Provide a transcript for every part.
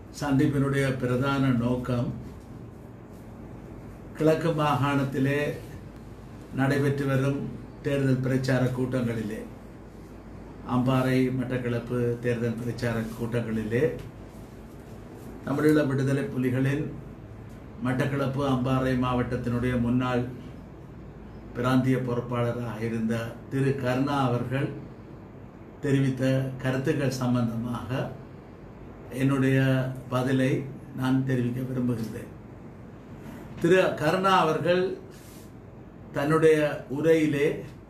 சந்திப்பினுடைய பிரதான நோக்கம் கிழக்கு மாகாணத்திலே நடைபெற்று வரும் தேர்தல் பிரச்சார கூட்டங்களிலே அம்பாறை மட்டக்களப்பு தேர்தல் பிரச்சார கூட்டங்களிலே தமிழீழ விடுதலை புலிகளின் மட்டக்களப்பு அம்பாறை மாவட்டத்தினுடைய முன்னாள் பிராந்திய பொறுப்பாளராக இருந்த திரு கருணா அவர்கள் தெரிவித்த கருத்துக்கள் சம்பந்தமாக என்னுடைய பதிலை நான் தெரிவிக்க விரும்புகின்றேன் திரு கருணா அவர்கள் தன்னுடைய உரையிலே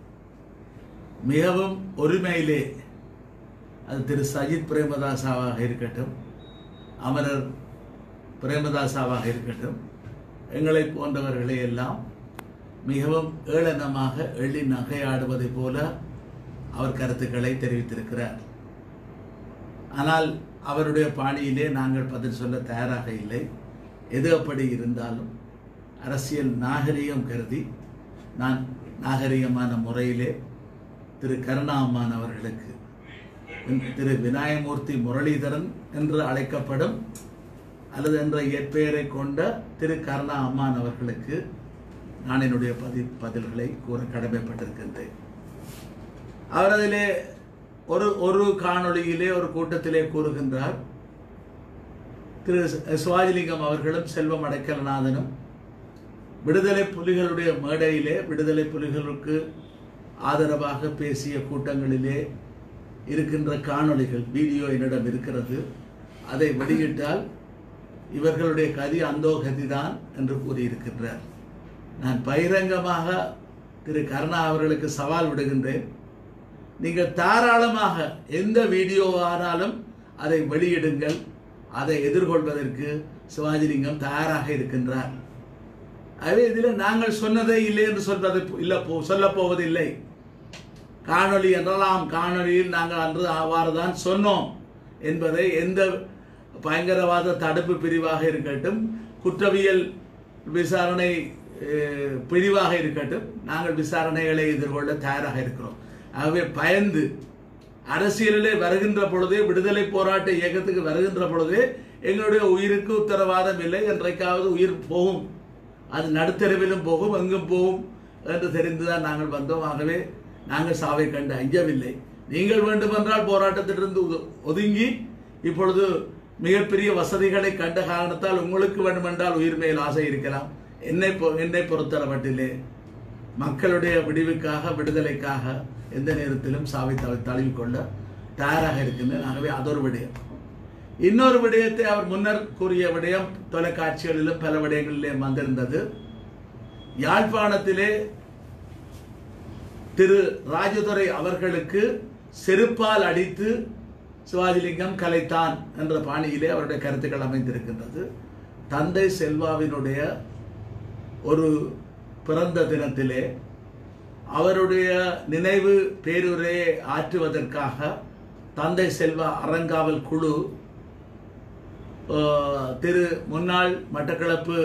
மிகவும் ஒருமையிலே அது திரு சஜித் பிரேமதாசாவாக இருக்கட்டும் அமரர் பிரேமதாசாவாக இருக்கட்டும் எங்களை போன்றவர்களை எல்லாம் மிகவும் ஏளனமாக எள்ளி நகையாடுவதைப் போல அவர் கருத்துக்களை தெரிவித்திருக்கிறார் ஆனால் அவருடைய பாணியிலே நாங்கள் பதில் சொல்ல தயாராக இல்லை எது அப்படி இருந்தாலும் அரசியல் நாகரிகம் கருதி நான் நாகரிகமான முறையிலே திரு கருணாம்மான் அவர்களுக்கு திரு விநாயகமூர்த்தி முரளிதரன் என்று அழைக்கப்படும் அல்லது என்ற இயற்பெயரை கொண்ட திரு கருணா அம்மான் அவர்களுக்கு நான் என்னுடைய பதி பதில்களை கூற கடமைப்பட்டிருக்கின்றேன் அவர் அதிலே ஒரு ஒரு காணொளியிலே ஒரு கூட்டத்திலே கூறுகின்றார் திரு சிவாஜிலிங்கம் அவர்களும் செல்வம் அடைக்கலநாதனும் விடுதலை புலிகளுடைய மேடையிலே விடுதலை புலிகளுக்கு ஆதரவாக பேசிய கூட்டங்களிலே இருக்கின்ற காணொளிகள் வீடியோ என்னிடம் இருக்கிறது அதை வெளியிட்டால் இவர்களுடைய கதி அந்தோ கதிதான் என்று கூறியிருக்கின்றார் நான் பகிரங்கமாக திரு கருணா அவர்களுக்கு சவால் விடுகின்றேன் நீங்கள் தாராளமாக எந்த வீடியோவானாலும் அதை வெளியிடுங்கள் அதை எதிர்கொள்வதற்கு சிவாஜிலிங்கம் தயாராக இருக்கின்றார் அதே இதில் நாங்கள் சொன்னதே இல்லை என்று சொல்வது இல்லை சொல்ல போவதில்லை காணொளி என்றலாம் காணொளியில் நாங்கள் அன்று அவ்வாறு தான் சொன்னோம் என்பதை எந்த பயங்கரவாத தடுப்பு பிரிவாக இருக்கட்டும் குற்றவியல் விசாரணை பிரிவாக இருக்கட்டும் நாங்கள் விசாரணைகளை எதிர்கொள்ள தயாராக இருக்கிறோம் ஆகவே பயந்து அரசியலிலே வருகின்ற பொழுதே விடுதலை போராட்ட இயக்கத்துக்கு வருகின்ற பொழுதே எங்களுடைய உயிருக்கு உத்தரவாதம் இல்லை என்றைக்காவது உயிர் போகும் அது நடுத்தரவிலும் போகும் எங்கும் போகும் என்று தெரிந்துதான் நாங்கள் வந்தோம் ஆகவே நாங்கள் சாவை கண்டு அஞ்சவில்லை நீங்கள் வேண்டுமென்றால் போராட்டத்திலிருந்து ஒதுங்கி இப்பொழுது மிகப்பெரிய வசதிகளை கண்ட காரணத்தால் உங்களுக்கு வேண்டுமென்றால் உயிர் மேல் ஆசை இருக்கலாம் என்னை என்னை பொறுத்தளவட்டிலே மக்களுடைய விடிவுக்காக விடுதலைக்காக எந்த நேரத்திலும் சாவை தழுவிக்கொள்ள தயாராக இருக்கின்றேன் ஆகவே அதொரு விடயம் இன்னொரு விடயத்தை அவர் முன்னர் கூறிய விடயம் தொலைக்காட்சிகளிலும் பல விடயங்களிலே வந்திருந்தது யாழ்ப்பாணத்திலே திரு ராஜதுரை அவர்களுக்கு செருப்பால் அடித்து சிவாஜிலிங்கம் கலைத்தான் என்ற பாணியிலே அவருடைய கருத்துக்கள் அமைந்திருக்கின்றது தந்தை செல்வாவினுடைய ஒரு பிறந்த தினத்திலே அவருடைய நினைவு பேருரையை ஆற்றுவதற்காக தந்தை செல்வா அறங்காவல் குழு திரு முன்னாள் மட்டக்களப்பு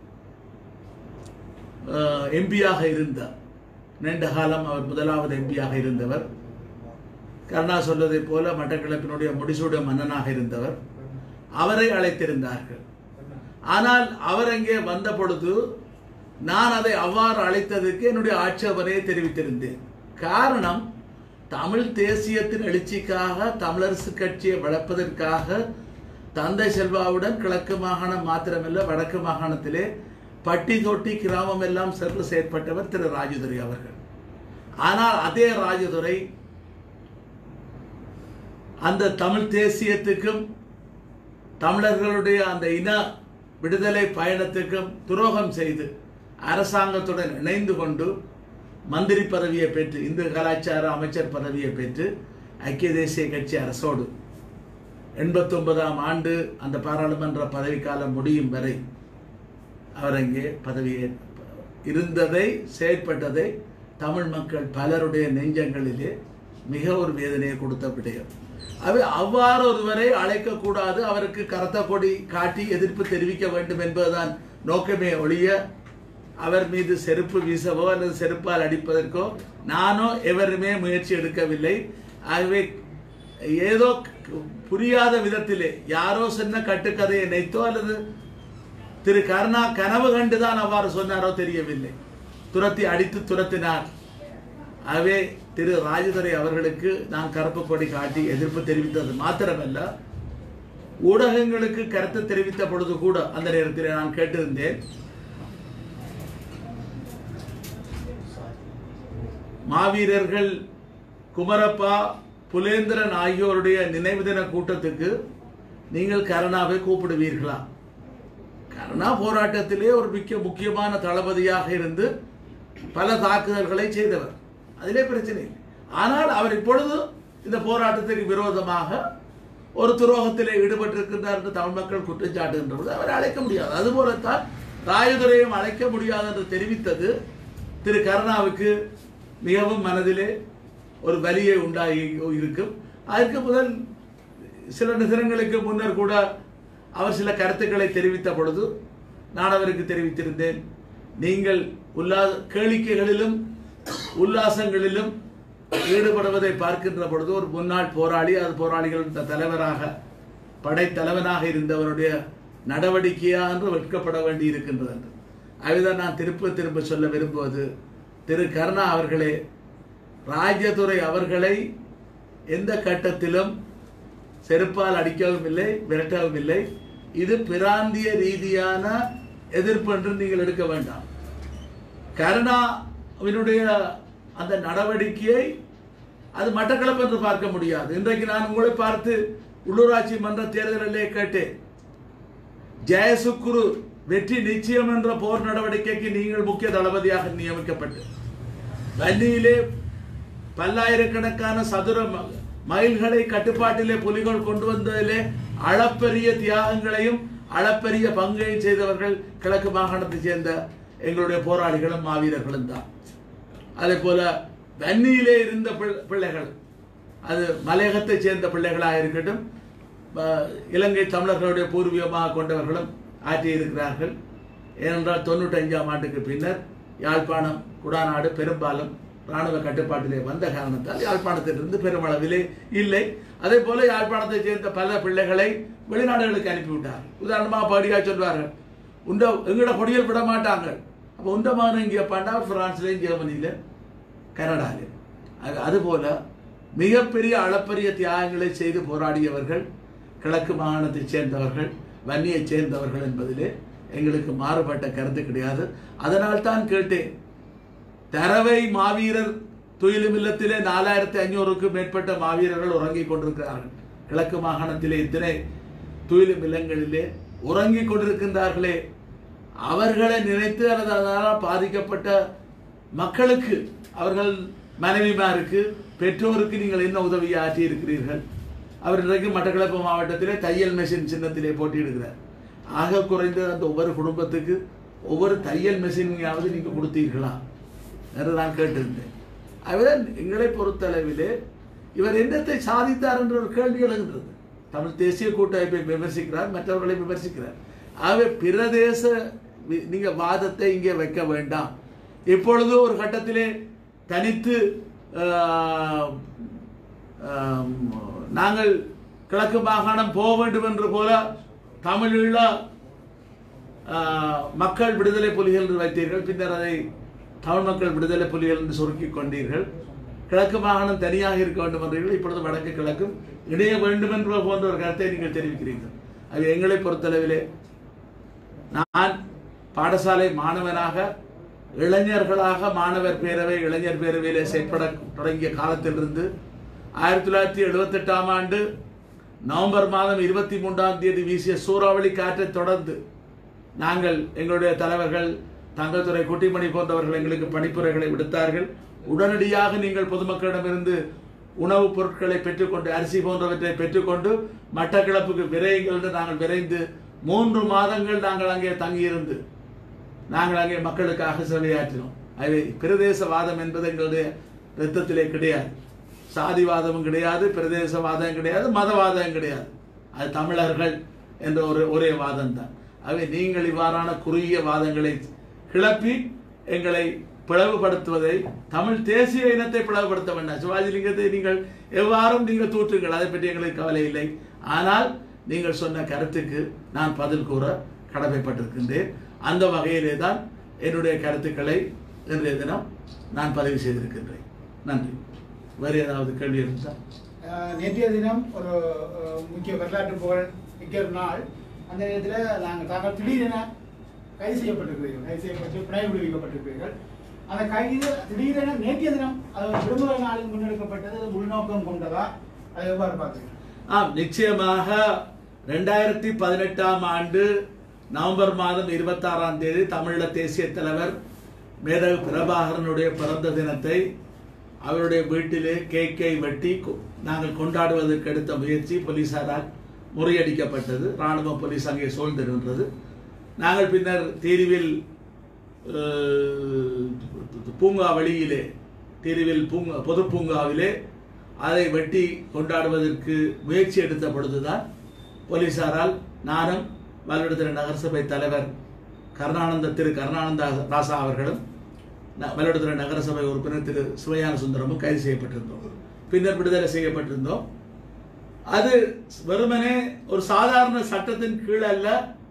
எம்பியாக இருந்த நீண்ட காலம் அவர் முதலாவது எம்பியாக இருந்தவர் கருணா சொல்வதைப் போல மட்டக்களப்பினுடைய முடிசூட மன்னனாக இருந்தவர் அவரை அழைத்திருந்தார்கள் ஆனால் அவர் அங்கே வந்த பொழுது நான் அதை அவ்வாறு அழைத்ததற்கு என்னுடைய ஆட்சேபனையை தெரிவித்திருந்தேன் காரணம் தமிழ் தேசியத்தின் எழுச்சிக்காக தமிழரசு கட்சியை வளர்ப்பதற்காக தந்தை செல்வாவுடன் கிழக்கு மாகாணம் மாத்திரமல்ல வடக்கு மாகாணத்திலே பட்டி தொட்டி கிராமம் எல்லாம் சென்று செயற்பட்டவர் திரு ராஜதுரை அவர்கள் ஆனால் அதே ராஜதுரை அந்த தமிழ் தேசியத்துக்கும் தமிழர்களுடைய அந்த இன விடுதலை பயணத்துக்கும் துரோகம் செய்து அரசாங்கத்துடன் இணைந்து கொண்டு மந்திரி பதவியை பெற்று இந்து கலாச்சார அமைச்சர் பதவியை பெற்று ஐக்கிய தேசிய கட்சி அரசோடு எண்பத்தி ஒன்பதாம் ஆண்டு அந்த பாராளுமன்ற பதவிக்காலம் முடியும் வரை அவர் அங்கே பதவியே இருந்ததை செயற்பட்டதை தமிழ் மக்கள் பலருடைய நெஞ்சங்களிலே மிக ஒரு வேதனையை கொடுத்த விடயம் அவை அவ்வாறு ஒருவரை அழைக்கக்கூடாது அவருக்கு கரத்த கொடி காட்டி எதிர்ப்பு தெரிவிக்க வேண்டும் என்பதுதான் நோக்கமே ஒழிய அவர் மீது செருப்பு வீசவோ அல்லது செருப்பால் அடிப்பதற்கோ நானோ எவருமே முயற்சி எடுக்கவில்லை ஆகவே ஏதோ க- புரியாத விதத்திலே யாரோ சொன்ன கட்டுக்கதையை நினைத்தோ அல்லது திரு கருணா கனவு கண்டுதான் அவ்வாறு சொன்னாரோ தெரியவில்லை துரத்தி அடித்து துரத்தினார் ஆகவே திரு ராஜதுரை அவர்களுக்கு நான் கருப்பு கொடி காட்டி எதிர்ப்பு தெரிவித்தது மாத்திரமல்ல ஊடகங்களுக்கு கருத்து தெரிவித்த பொழுது கூட அந்த நேரத்தில் நான் கேட்டிருந்தேன் மாவீரர்கள் குமரப்பா புலேந்திரன் ஆகியோருடைய நினைவு தின கூட்டத்துக்கு நீங்கள் கருணாவை கூப்பிடுவீர்களா கருணா போராட்டத்திலே ஒரு மிக்க முக்கியமான தளபதியாக இருந்து பல தாக்குதல்களை செய்தவர் அதிலே பிரச்சனை இல்லை ஆனால் அவர் இப்பொழுது இந்த போராட்டத்துக்கு விரோதமாக ஒரு துரோகத்திலே ஈடுபட்டிருக்கின்றார் என்று தமிழ் மக்கள் குற்றம் சாட்டுகின்ற பொழுது அவரை அழைக்க முடியாது அதுபோலத்தான் ராயதுரையும் அழைக்க முடியாது என்று தெரிவித்தது திரு கருணாவுக்கு மிகவும் மனதிலே ஒரு வலியை உண்டாகி இருக்கும் அதற்கு முதல் சில நிமிடங்களுக்கு முன்னர் கூட அவர் சில கருத்துக்களை தெரிவித்த பொழுது நான் அவருக்கு தெரிவித்திருந்தேன் நீங்கள் உல்லா கேளிக்கைகளிலும் உல்லாசங்களிலும் ஈடுபடுவதை பார்க்கின்ற பொழுது ஒரு முன்னாள் போராளி அது போராளிகளின் த- தலைவராக படைத்தலைவனாக இருந்தவருடைய நடவடிக்கையா என்று வெட்கப்பட வேண்டி இருக்கின்றது என்று அதுதான் நான் திரும்ப திரும்ப சொல்ல விரும்புவது திரு கருணா அவர்களே ராஜ்யத்துறை அவர்களை எந்த கட்டத்திலும் செருப்பால் அடிக்கவும் இல்லை விரட்டவும் இல்லை இது பிராந்திய ரீதியான எதிர்ப்பு என்று நீங்கள் எடுக்க வேண்டாம் கருணாவினுடைய அந்த நடவடிக்கையை அது மட்டக்களப்பு என்று பார்க்க முடியாது இன்றைக்கு நான் உங்களை பார்த்து உள்ளூராட்சி மன்ற தேர்தலிலே கேட்டேன் ஜெயசுக்குரு வெற்றி நிச்சயம் என்ற போர் நடவடிக்கைக்கு நீங்கள் முக்கிய தளபதியாக நியமிக்கப்பட்டு வன்னியிலே பல்லாயிரக்கணக்கான சதுர ம- மைல்களை கட்டுப்பாட்டிலே புலிகள் கொண்டு வந்ததிலே அளப்பரிய தியாகங்களையும் அளப்பரிய பங்கையும் செய்தவர்கள் கிழக்கு மாகாணத்தைச் சேர்ந்த எங்களுடைய போராளிகளும் மாவீரர்களும் தான் அதே போல வன்னியிலே இருந்த பிள்- பிள்ளைகள் அது மலையகத்தைச் சேர்ந்த பிள்ளைகளாக இருக்கட்டும் ப- இலங்கை தமிழர்களுடைய பூர்வீகமாக கொண்டவர்களும் ஆற்றியிருக்கிறார்கள் ஏனென்றால் தொண்ணூற்றஞ்சாம் ஆண்டுக்கு பின்னர் யாழ்ப்பாணம் குடாநாடு பெரும்பாலும் ராணுவ கட்டுப்பாட்டிலே வந்த காரணத்தால் யாழ்ப்பாணத்திலிருந்து பெருமளவிலே இல்லை அதே போல யாழ்ப்பாணத்தைச் சேர்ந்த பல பிள்ளைகளை வெளிநாடுகளுக்கு அனுப்பிவிட்டார் உதாரணமாக படியா சொல்வார்கள் உண்ட எங்கட கொடியில் விட மாட்டாங்க அப்போ உண்ட மகன் இங்கே பாண்டா பிரான்ஸ்லேயும் ஜெர்மனியில கனடாவில் அது- அதுபோல மிகப்பெரிய அளப்பரிய தியாகங்களை செய்து போராடியவர்கள் கிழக்கு மாகாணத்தைச் சேர்ந்தவர்கள் வன்னியைச் சேர்ந்தவர்கள் என்பதிலே எங்களுக்கு மாறுபட்ட கருத்து கிடையாது அதனால் தான் கேட்டேன் தரவை மாவீரர் துயிலும் இல்லத்திலே நாலாயிரத்தி ஐநூறுக்கும் மேற்பட்ட மாவீரர்கள் உறங்கிக் கொண்டிருக்கிறார்கள் கிழக்கு மாகாணத்திலே இத்தனை துயிலும் இல்லங்களிலே உறங்கிக் கொண்டிருக்கின்றார்களே அவர்களை நினைத்து அல்லது அதனால் பாதிக்கப்பட்ட மக்களுக்கு அவர்கள் மனைவிமாருக்கு பெற்றோருக்கு நீங்கள் என்ன உதவியை ஆற்றி இருக்கிறீர்கள் அவர் இன்றைக்கு மட்டக்களப்பு மாவட்டத்திலே தையல் மெஷின் சின்னத்திலே போட்டியிடுகிறார் ஆக குறைந்த அந்த ஒவ்வொரு குடும்பத்துக்கு ஒவ்வொரு தையல் மெஷினையாவது நீங்கள் கொடுத்தீர்களா என்று நான் கேட்டிருந்தேன் அவர் எங்களை பொறுத்தளவிலே இவர் என்னத்தை சாதித்தார் என்ற ஒரு கேள்வி எழுகின்றது தமிழ் தேசிய கூட்டமைப்பை விமர்சிக்கிறார் மற்றவர்களை விமர்சிக்கிறார் ஆகவே பிரதேச வி- நீங்க வாதத்தை இங்கே வைக்க வேண்டாம் இப்பொழுது ஒரு கட்டத்திலே தனித்து ஆஹ், ஆம், நாங்கள் கிழக்கு மாகாணம் போக வேண்டும் என்று போல தமிழீழ ஆஹ், மக்கள் விடுதலை புலிகள் என்று வைத்தீர்கள் பின்னர் அதை தமிழ் மக்கள் விடுதலை புலிகள் என்று சுருக்கிக் கொண்டீர்கள் கிழக்கு மாகாணம் தனியாக இருக்க வேண்டும் என்றீர்கள் இப்பொழுது வடக்கு கிழக்கும் இணைய வேண்டும் என்ற போன்ற ஒரு கருத்தை நீங்கள் தெரிவிக்கிறீர்கள் அது எங்களை பொறுத்தளவிலே நான் பாடசாலை மாணவனாக இளைஞர்களாக மாணவர் பேரவை இளைஞர் பேரவையிலே செயற்பட தொடங்கிய காலத்திலிருந்து ஆயிரத்தி தொள்ளாயிரத்தி எழுபத்தெட்டாம் ஆண்டு நவம்பர் மாதம் இருபத்தி மூன்றாம் தேதி வீசிய சூறாவளி காற்றை தொடர்ந்து நாங்கள் எங்களுடைய தலைவர்கள் தங்கத்துறை குட்டிமணி போன்றவர்கள் எங்களுக்கு பணிப்புரைகளை விடுத்தார்கள் உடனடியாக நீங்கள் பொதுமக்களிடமிருந்து உணவுப் பொருட்களை பெற்றுக்கொண்டு அரிசி போன்றவற்றை பெற்றுக்கொண்டு மட்டக்களப்புக்கு விரையுங்கள் என்று நாங்கள் விரைந்து மூன்று மாதங்கள் நாங்கள் அங்கே தங்கியிருந்து நாங்கள் அங்கே மக்களுக்காக சேவையாற்றினோம் அது பிரதேசவாதம் என்பது எங்களுடைய ரத்தத்திலே கிடையாது சாதிவாதமும் கிடையாது பிரதேசவாதம் கிடையாது மதவாதம் கிடையாது அது தமிழர்கள் என்ற ஒரு ஒரே வாதம் தான் ஆகவே நீங்கள் இவ்வாறான குறுகிய வாதங்களை கிளப்பி எங்களை பிளவுபடுத்துவதை தமிழ் தேசிய இனத்தை பிளவுபடுத்த வேண்டாம் சிவாஜிலிங்கத்தை நீங்கள் எவ்வாறும் நீங்கள் தூற்றுங்கள் அதை பற்றி எங்களுக்கு கவலை இல்லை ஆனால் நீங்கள் சொன்ன கருத்துக்கு நான் பதில் கூற கடமைப்பட்டிருக்கின்றேன் அந்த வகையிலே தான் என்னுடைய கருத்துக்களை இன்றைய தினம் நான் பதிவு செய்திருக்கின்றேன் நன்றி வேறு ஏதாவது கேள்வி இருந்தால் அஹ் நேற்றைய தினம் ஒரு அஹ், முக்கிய வரலாற்று புகழ் மிக்க ஒரு நாள் அந்த நேரத்தில் நாங்கள் தாங்கள் திடீரென கைது செய்யப்பட்டிருக்கிறீர்கள் கைது செய்யப்பட்டு பிணை விடுவிக்கப்பட்டிருக்கிறீர்கள் அந்த கைது திடீரென நேற்றைய தினம் அது ஒரு விடுமுறை நாளில் முன்னெடுக்கப்பட்டது அது உள்நோக்கம் கொண்டதா அதை எவ்வாறு பார்க்குறீங்க ஆம் நிச்சயமாக ரெண்டாயிரத்தி பதினெட்டாம் ஆண்டு நவம்பர் மாதம் இருபத்தாறாம் தேதி தமிழீழ தேசிய தலைவர் மேதகு பிரபாகரனுடைய பிறந்த தினத்தை அவருடைய வீட்டிலே கேக்கை வெட்டி கொ- நாங்கள் கொண்டாடுவதற்கு எடுத்த முயற்சி போலீசாரால் முறியடிக்கப்பட்டது ராணுவ போலீஸ் அங்கே சூழ்ந்திருந்தது நாங்கள் பின்னர் தீர்வில் அஹ், பூங்கா வழியிலே தீர்வில் பூங்கா பொது பூங்காவிலே அதை வெட்டி கொண்டாடுவதற்கு முயற்சி எடுத்த பொழுதுதான் போலீசாரால் நானும் மயிலாடுதுறை நகரசபை தலைவர் கருணானந்த திரு கருணானந்த ராசா அவர்களும் ந- மயிலாடுதுறை நகரசபை உறுப்பினர் திரு சிவஞான சுந்தரமும் கைது செய்யப்பட்டிருந்தோம் பின்னர் விடுதலை செய்யப்பட்டிருந்தோம் அது வெறுமனே ஒரு சாதாரண சட்டத்தின் கீழ் அல்ல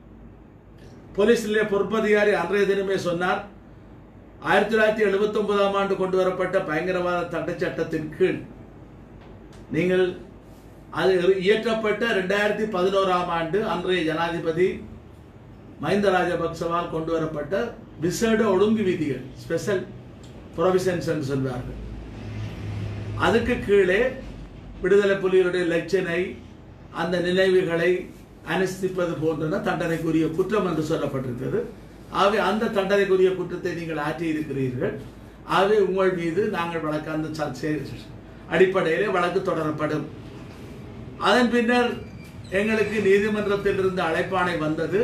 போலீஸிலே பொறுப்பதிகாரி அன்றைய தினமே சொன்னார் ஆயிரத்தி தொள்ளாயிரத்தி எழுபத்தி ஒன்பதாம் ஆண்டு கொண்டு வரப்பட்ட பயங்கரவாத தடை சட்டத்தின் கீழ் நீங்கள் அது இயற்றப்பட்ட ரெண்டாயிரத்தி பதினோராம் ஆண்டு அன்றைய ஜனாதிபதி மஹிந்த ராஜபக்சவால் கொண்டு வரப்பட்ட விசேட ஒழுங்கு விதிகள் ஸ்பெஷல் ப்ரொவிஷன்ஸ் என்று சொல்வார்கள் அதுக்கு கீழே விடுதலை புலிகளுடைய லட்சணை அந்த நினைவுகளை அனுஷ்டிப்பது போன்றன தண்டனைக்குரிய குற்றம் என்று சொல்லப்பட்டிருக்கிறது ஆகவே அந்த தண்டனைக்குரிய குற்றத்தை நீங்கள் ஆற்றி இருக்கிறீர்கள் ஆகவே உங்கள் மீது நாங்கள் வழக்கு அந்த ச- சே- அடிப்படையிலே வழக்கு தொடரப்படும் அதன் பின்னர் எங்களுக்கு நீதிமன்றத்திலிருந்து அழைப்பாணை வந்தது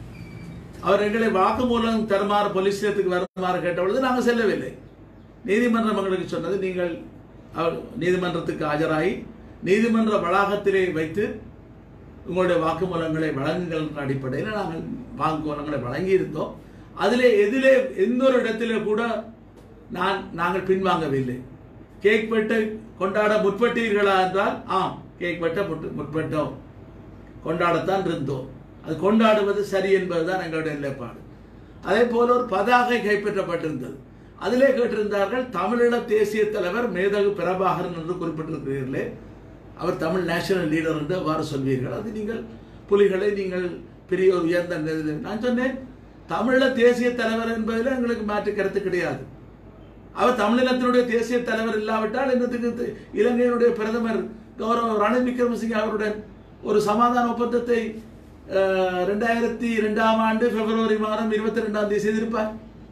அவர் எங்களை வாக்குமூலம் தருமாறு போலீஸ் ஸ்டேஷனுக்கு வருமாறு கேட்ட பொழுது நாங்கள் செல்லவில்லை நீதிமன்றம் எங்களுக்கு சொன்னது நீங்கள் அவர் நீதிமன்றத்துக்கு ஆஜராகி நீதிமன்ற வளாகத்திலே வைத்து உங்களுடைய வாக்குமூலங்களை வழங்குங்கள் என்ற அடிப்படையில் நாங்கள் வாக்குமூலங்களை வழங்கியிருந்தோம் அதிலே எதிலே எந்த ஒரு இடத்திலே கூட நான் நாங்கள் பின்வாங்கவில்லை கேக் வெட்டை கொண்டாட முற்பட்டீர்களா என்றால் ஆம் கேக் வெட்ட முற்ப- முற்பட்டோம் கொண்டாடத்தான் இருந்தோம் அது கொண்டாடுவது சரி என்பதுதான் எங்களுடைய நிலைப்பாடு அதே போல ஒரு பதாகை கைப்பற்றப்பட்டிருந்தது அதிலே கேட்டிருந்தார்கள் தமிழீழ தேசிய தலைவர் மேதகு பிரபாகரன் என்று குறிப்பிட்டிருக்கிறீர்களே அவர் தமிழ் நேஷனல் லீடர் என்று அவ்வாறு சொல்வீர்கள் அது நீங்கள் புலிகளை நீங்கள் பெரிய ஒரு உயர்ந்த நிலையில் நான் சொன்னேன் தமிழீழ தேசிய தலைவர் என்பதில் எங்களுக்கு மாற்று கருத்து கிடையாது அவர் தமிழினத்தினுடைய தேசிய தலைவர் இல்லாவிட்டால் என்னத்துக்கு தி- இலங்கையினுடைய பிரதமர் கௌரவ ரணில் விக்ரமசிங்க அவருடன் ஒரு சமாதான ஒப்பந்தத்தை அஹ், ரெண்டாயிரத்தி ரெண்டாம் ஆண்டு பிப்ரவரி மாதம் இருபத்தி ரெண்டாம் தேதி செய்திருப்பார்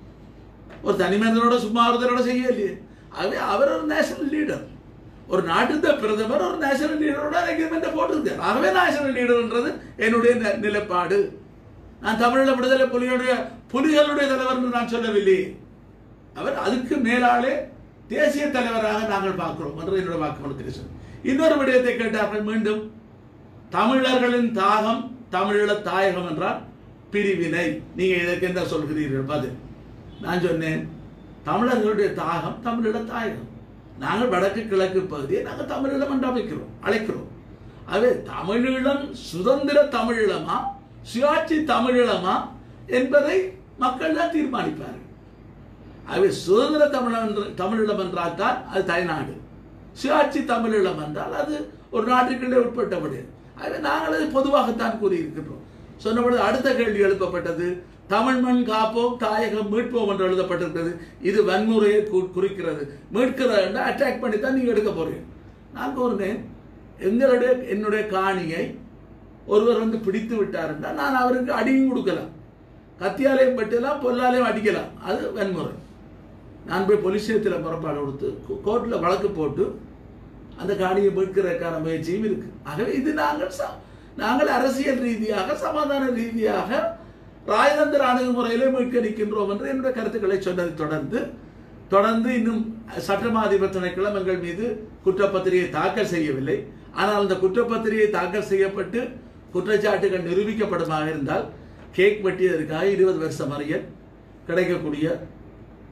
ஒரு தனி மனிதனோட சும்மா ஒருத்தரோட செய்யலையே ஆகவே அவர் ஒரு நேஷனல் லீடர் ஒரு நாட்டு பிரதமர் ஒரு நேஷனல் லீடரோட அக்ரிமெண்ட் போட்டிருக்கார் ஆகவே நேஷனல் லீடர்ன்றது என்னுடைய நி- நிலைப்பாடு நான் தமிழீழ விடுதலை புலிகளுடைய புலிகளுடைய தலைவர் என்று நான் சொல்லவில்லை அவர் அதுக்கு மேலாலே தேசிய தலைவராக நாங்கள் பார்க்கிறோம் என்று என்னுடைய வாக்குமூலத்தில் சொன்னேன் இன்னொரு விடயத்தை கேட்டார்கள் மீண்டும் தமிழர்களின் தாகம் தமிழீழ தாயகம் என்றால் பிரிவினை நீங்க இதற்கு என்ன சொல்கிறீர்கள் பதில் நான் சொன்னேன் தமிழர்களுடைய தாகம் தமிழீழ தாயகம் நாங்கள் வடக்கு கிழக்கு பகுதியை நாங்கள் தமிழீழம் என்று அமைக்கிறோம் அழைக்கிறோம் ஆகவே தமிழீழம் சுதந்திர தமிழீழமா சுயாட்சி தமிழீழமா என்பதை மக்கள் தான் தீர்மானிப்பார்கள் ஆகவே சுதந்திர தமிழம் என்று தமிழீழம் என்றால் தான் அது தாய்நாடு சுயாட்சி தமிழீழம் என்றால் அது ஒரு நாட்டுக்குள்ளே உட்பட்டபடி ஆகவே நாங்கள் அது பொதுவாகத்தான் கூறியிருக்கின்றோம் சொன்னபொழுது அடுத்த கேள்வி எழுப்பப்பட்டது தமிழ் மண் காப்போம் தாயகம் மீட்போம் என்று எழுதப்பட்டிருக்கிறது இது வன்முறையை கு- குறிக்கிறது மீட்கிறது அட்டாக் பண்ணி தான் நீங்க எடுக்க போறீங்க நான் கூறினேன் எங்களுடைய என்னுடைய காணியை ஒருவர் வந்து பிடித்து விட்டார் என்றால் நான் அவருக்கு அடியும் கொடுக்கலாம் கத்தியாலையும் வெட்டலாம் பொல்லாலையும் அடிக்கலாம் அது வன்முறை நான் போய் போலீஸ் ஸ்டேஷத்தில் புறப்பாடு கொடுத்து கோர்ட்டில் வழக்கு போட்டு அந்த காணியை மீட்கிறதுக்கான முயற்சியும் இருக்கு ஆகவே இது நாங்கள் ச- நாங்கள் அரசியல் ரீதியாக சமாதான ரீதியாக ராஜதந்திர அணுகுமுறையிலே மீட்கடிக்கின்றோம் என்று என்னுடைய கருத்துக்களை சொன்னதை தொடர்ந்து தொடர்ந்து இன்னும் சட்டமாதிபர் திணைக்களம் எங்கள் மீது குற்றப்பத்திரிகை தாக்கல் செய்யவில்லை ஆனால் அந்த குற்றப்பத்திரிகை தாக்கல் செய்யப்பட்டு குற்றச்சாட்டுகள் நிரூபிக்கப்படுமாக இருந்தால் கேக் வெட்டியதற்காக இருபது வருஷம் வரையில் கிடைக்கக்கூடிய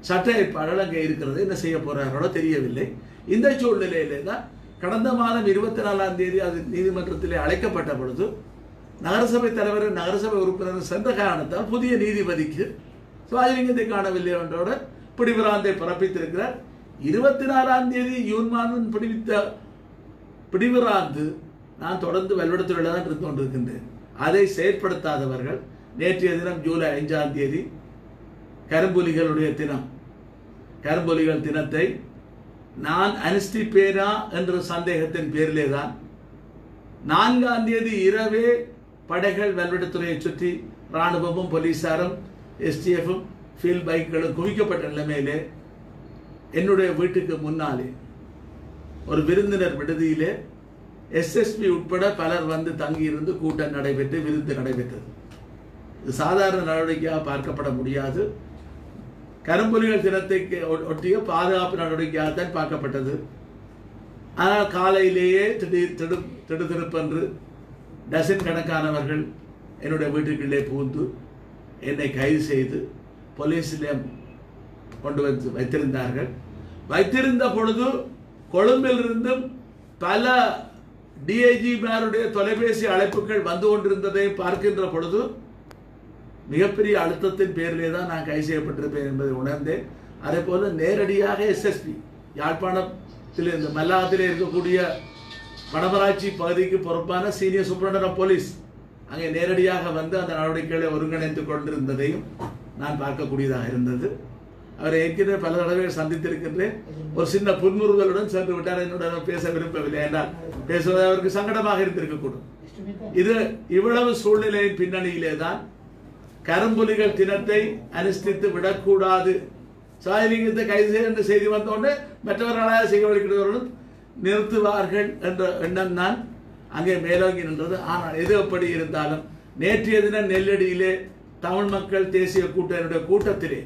சட்ட ஏற்பாடுகள் அங்கே இருக்கிறது என்ன செய்ய போறார்களோ தெரியவில்லை இந்த சூழ்நிலையிலே தான் கடந்த மாதம் இருபத்தி நாலாம் தேதி அது நீதிமன்றத்திலே அழைக்கப்பட்ட பொழுது நகரசபை தலைவர் நகரசபை உறுப்பினர் சென்ற காரணத்தால் புதிய நீதிபதிக்கு சுவாஜலிங்கத்தை காணவில்லை என்றோட பிடிபிராந்தை பிறப்பித்திருக்கிறார் இருபத்தி நாலாம் தேதி யூன் மாதம் பிடிவித்த பிடிவிராந்து நான் தொடர்ந்து வெல்வெடுத்துள்ள தான் இருந்து கொண்டிருக்கின்றேன் அதை செயற்படுத்தாதவர்கள் நேற்றைய தினம் ஜூலை ஐந்தாம் தேதி கரும்புலிகளுடைய தினம் கரும்புலிகள் தினத்தை நான் அனுஷ்டிப்பேனா என்ற சந்தேகத்தின் பேரிலே தான் நான்காம் தேதி இரவே படைகள் வெல்வெடுத்துறையை சுற்றி ராணுவமும் போலீசாரும் எஸ்டிஎஃப்பும் ஃபீல்ட் பைக்குகளும் குவிக்கப்பட்ட நிலைமையிலே என்னுடைய வீட்டுக்கு முன்னாலே ஒரு விருந்தினர் விடுதியிலே எஸ்எஸ்பி உட்பட பலர் வந்து தங்கியிருந்து கூட்டம் நடைபெற்று விருந்து நடைபெற்றது இது சாதாரண நடவடிக்கையாக பார்க்கப்பட முடியாது கரும்புலிகள் தினத்தை ஒ- ஒட்டிய பாதுகாப்பு நடவடிக்கையாகத்தான் பார்க்கப்பட்டது ஆனால் காலையிலேயே திடீர் திடு திடுதிருப்பென்று டசன் கணக்கானவர்கள் என்னுடைய வீட்டுக்குள்ளே புகுந்து என்னை கைது செய்து போலீஸிலே கொண்டு வந்து வைத்திருந்தார்கள் வைத்திருந்த பொழுது கொழும்பிலிருந்தும் பல டிஐஜிமாருடைய தொலைபேசி அழைப்புகள் வந்து கொண்டிருந்ததை பார்க்கின்ற பொழுது மிகப்பெரிய அழுத்தத்தின் பேரிலே தான் நான் கைது செய்யப்பட்டிருப்பேன் என்பதை உணர்ந்தேன் அதே போல நேரடியாக எஸ்எஸ்பி யாழ்ப்பாணத்தில் இந்த மல்லாகத்திலே இருக்கக்கூடிய வடமராட்சி பகுதிக்கு பொறுப்பான சீனியர் சூப்பரண்டர் ஆஃப் போலீஸ் அங்கே நேரடியாக வந்து அந்த நடவடிக்கைகளை ஒருங்கிணைத்துக் கொண்டிருந்ததையும் நான் பார்க்கக்கூடியதாக இருந்தது அவரை ஏற்கனவே பல தடவைகள் சந்தித்திருக்கின்றேன் ஒரு சின்ன புன்முறுவலுடன் சென்று விட்டார் என்னுடன் பேச விரும்பவில்லை என்றால் பேசுவது அவருக்கு சங்கடமாக இருந்திருக்கக்கூடும் இது இவ்வளவு சூழ்நிலையின் பின்னணியிலே தான் கரும்புலிகள் தினத்தை அனுஷ்டித்து விடக்கூடாது சாயலிங்கத்தை கைது செய்ய என்ற செய்தி வந்தோடனே மற்றவர்களாக செய்ய வழிகிடுவர்களும் நிறுத்துவார்கள் என்ற எண்ணம் தான் அங்கே மேலோங்கி நின்றது ஆனால் எது எப்படி இருந்தாலும் நேற்றைய தினம் நெல்லடியிலே தமிழ் மக்கள் தேசிய கூட்டணியுடைய கூட்டத்திலே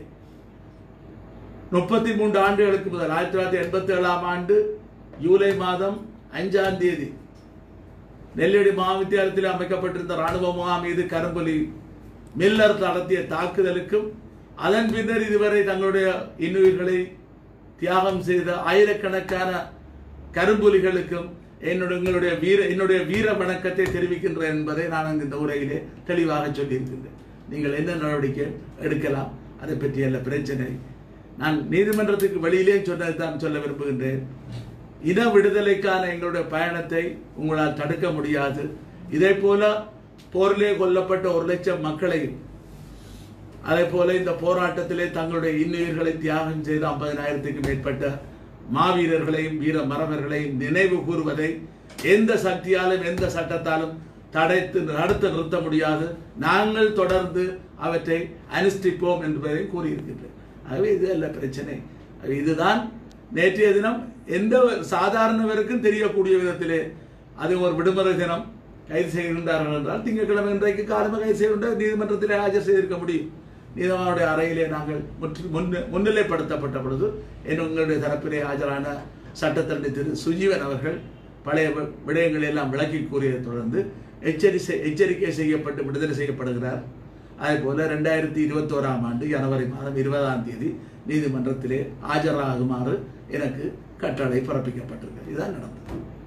முப்பத்தி மூன்று ஆண்டுகளுக்கு முதல் ஆயிரத்தி தொள்ளாயிரத்தி எண்பத்தி ஏழாம் ஆண்டு ஜூலை மாதம் அஞ்சாம் தேதி நெல்லடி மகாவித்தியாலயத்தில் அமைக்கப்பட்டிருந்த ராணுவ முகாம் மீது கரும்புலி மில்லர் நடத்திய தாக்குதலுக்கும் அதன் பின்னர் இதுவரை தங்களுடைய இன்னுயிர்களை தியாகம் செய்த ஆயிரக்கணக்கான கரும்புலிகளுக்கும் என்னுடைய எங்களுடைய வீர என்னுடைய வீர வணக்கத்தை தெரிவிக்கின்றேன் என்பதை நான் அங்கு இந்த உரையிலே தெளிவாக சொல்லியிருக்கின்றேன் நீங்கள் என்ன நடவடிக்கை எடுக்கலாம் அதை பற்றி அல்ல பிரச்சனை நான் நீதிமன்றத்துக்கு வெளியிலே சொன்னதை தான் சொல்ல விரும்புகின்றேன் இன விடுதலைக்கான எங்களுடைய பயணத்தை உங்களால் தடுக்க முடியாது இதே போல போரிலே கொல்லப்பட்ட ஒரு லட்சம் மக்களையும் அதே போல இந்த போராட்டத்திலே தங்களுடைய இன்னுயிர்களை தியாகம் செய்த ஐம்பதனாயிரத்துக்கு மேற்பட்ட மாவீரர்களையும் வீர மரவர்களையும் நினைவு கூறுவதை எந்த சக்தியாலும் எந்த சட்டத்தாலும் தடைத்து தடுத்து நிறுத்த முடியாது நாங்கள் தொடர்ந்து அவற்றை அனுஷ்டிப்போம் என்பதை கூறியிருக்கின்றேன் ஆகவே இது அல்ல பிரச்சனை ஆகவே இதுதான் நேற்றைய தினம் எந்த ஒரு சாதாரணவருக்கும் தெரியக்கூடிய விதத்திலே அது ஒரு விடுமுறை தினம் கைது செய்கின்றார்கள் என்றால் திங்கட்கிழமை இன்றைக்கு காலமாக கைது செய்கின்ற நீதிமன்றத்திலே ஆஜர் செய்திருக்க முடியும் நீதிமன்றுடைய அறையிலே நாங்கள் முற்று முன்ன முன்னிலைப்படுத்தப்பட்ட பொழுது என் உங்களுடைய தரப்பிலே ஆஜரான சட்டத்தரணி திரு சுஜீவன் அவர்கள் பழைய வி- விடயங்களை எல்லாம் விளக்கி கூறியதை தொடர்ந்து எச்சரி செய்- எச்சரிக்கை செய்யப்பட்டு விடுதலை செய்யப்படுகிறார் அதே போல ரெண்டாயிரத்தி இருபத்தோராம் ஆண்டு ஜனவரி மாதம் இருபதாம் தேதி நீதிமன்றத்திலே ஆஜராகுமாறு எனக்கு கட்டளை பிறப்பிக்கப்பட்டிருக்கிறது இதுதான் நடந்தது